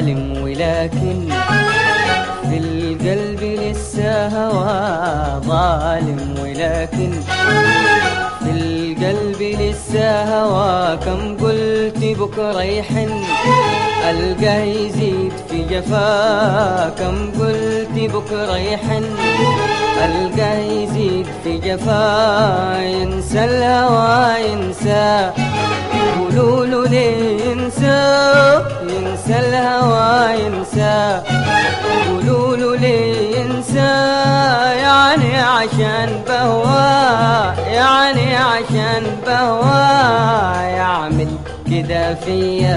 ظالم ولكن في القلب لسه هوى ظالم ولكن في القلب لسه هوى كم قلت بكرة يحن ألقاه يزيد في جفا كم قلت بكرة يحن ألقاه يزيد في جفا ينسى الهوى ينسى قولوا له ليه ينسى ينسى الهوى ينسى قولوا له ليه ينسى يعني عشان بهوى يعني عشان بهوى يعمل كده فيا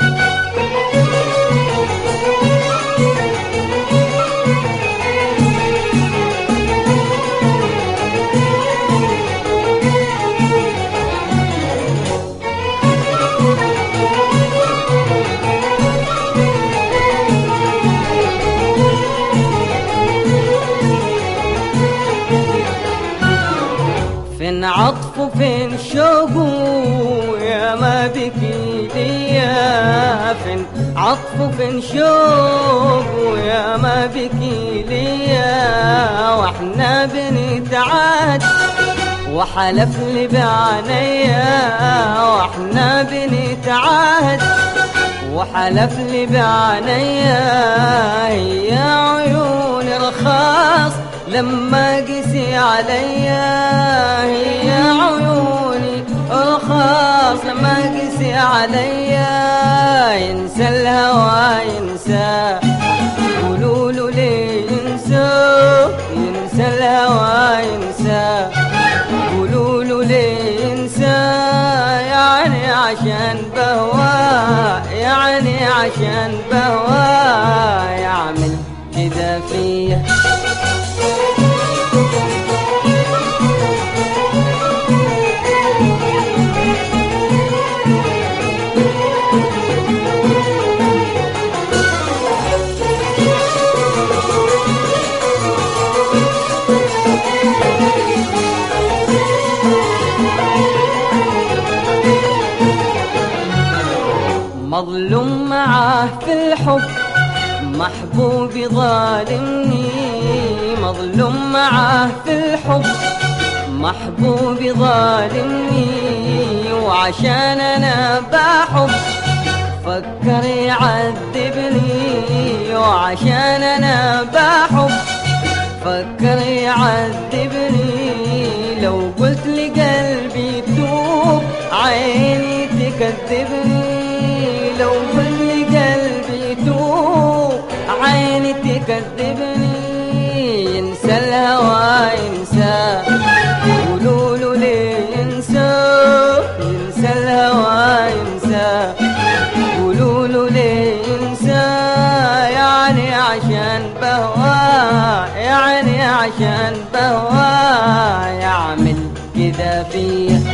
فين عطفه فين شوقه يا ما بكي ليا فين عطفه فين شوقه يا ما بكي ليا واحنا بنتعاد وحلف لي بعينيا واحنا بنتعاد وحلف لي بعينيا هي عيون رخاص لما قسي عليا هي عيوني رخاص لما قسي عليا ينسى الهوى ينسى قولوا له ليه ينسى ينسى الهوى ينسى قولوا له ليه ينسى يعني عشان بهوى يعني عشان بهوى يعمل كده فيا مظلوم معاه في الحب محبوبي ظالمني مظلوم معاه في الحب محبوبي ظالمني وعشان انا بحب فكر يعذبني وعشان انا بحب فكر يعذبني لو قلت لقلبي توب عيني تكذبني لو قلت لقلبي توب عيني تكذبني ينسى الهوى ينسى قولوا له ليه ينسى ينسى الهوى ينسى قولوا له ليه ينسى يعني عشان بهوى يعني عشان بهوى يعمل كده فيا